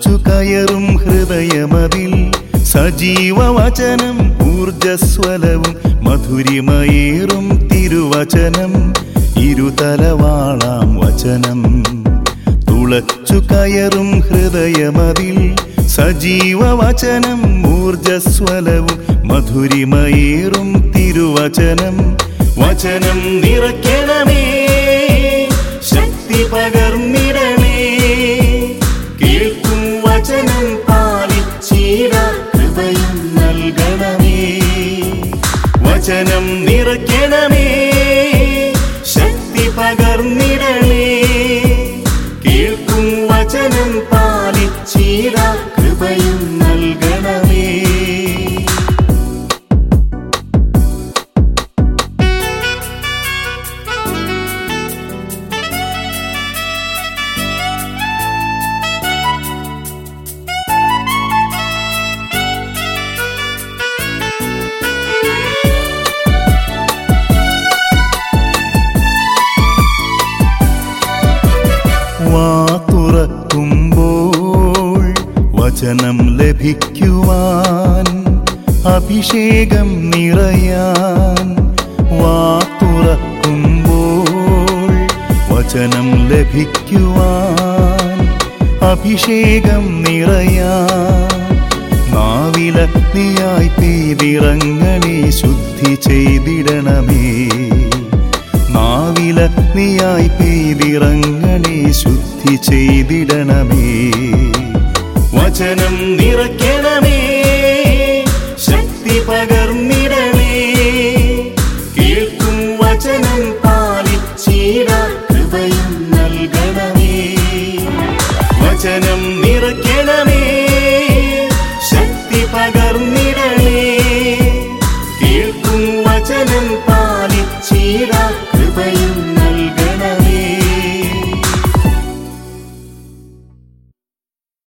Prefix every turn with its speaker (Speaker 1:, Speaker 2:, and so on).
Speaker 1: തുളച്ചു കയറും ഹൃദയമതിൽ സജീവ വചനം ഊർജസ്വലവും മധുരിമയേറും തിരുവചനം ഇരുതലവാളാം വചനം തുളച്ചു കയറും ഹൃദയമതിൽ സജീവ വചനം ഊർജസ്വലവും മധുരിമയേറും തിരുവചനം വചനം നിറയ്ക്കണമേ ശക്തി പകർന്നിടണേ കേൾക്കും വചനം പാലിച്ചീട കൃപയും നൽകണമേ വചനം നിറയ്ക്കണമേ ശക്തി പകർന്നിടണേ കേൾക്കും വചനം പാലിച്ചീട കൃപയും നൽകണമേ വാ തുറക്കുമ്പോൾ വചനം ലഭിക്കുവാൻ അഭിഷേകം നിറയാൻ വാ തുറക്കുമ്പോൾ വചനം ലഭിക്കുവാൻ അഭിഷേകം നിറയാൻ നാവിലഗ്നിയായി പെയ്തിറങ്ങണേ ശുദ്ധി ചെയ്തിടണമേ നാവിലഗ്നിയായി പെയ്തിറങ്ങണേ ശുദ്ധി ചെയ്തിടണമേ വചനം നിറയ്ക്കണമേ ശക്തി പകർന്നിടണേ കേൾക്കും വചനം പാലിച്ചീട കൃപയും നൽകണമേ വചനം നിറയ്ക്കണമേ ശക്തി പകർന്നിടണേ കേൾക്കും വചനം പാലിച്ചീട കൃപയും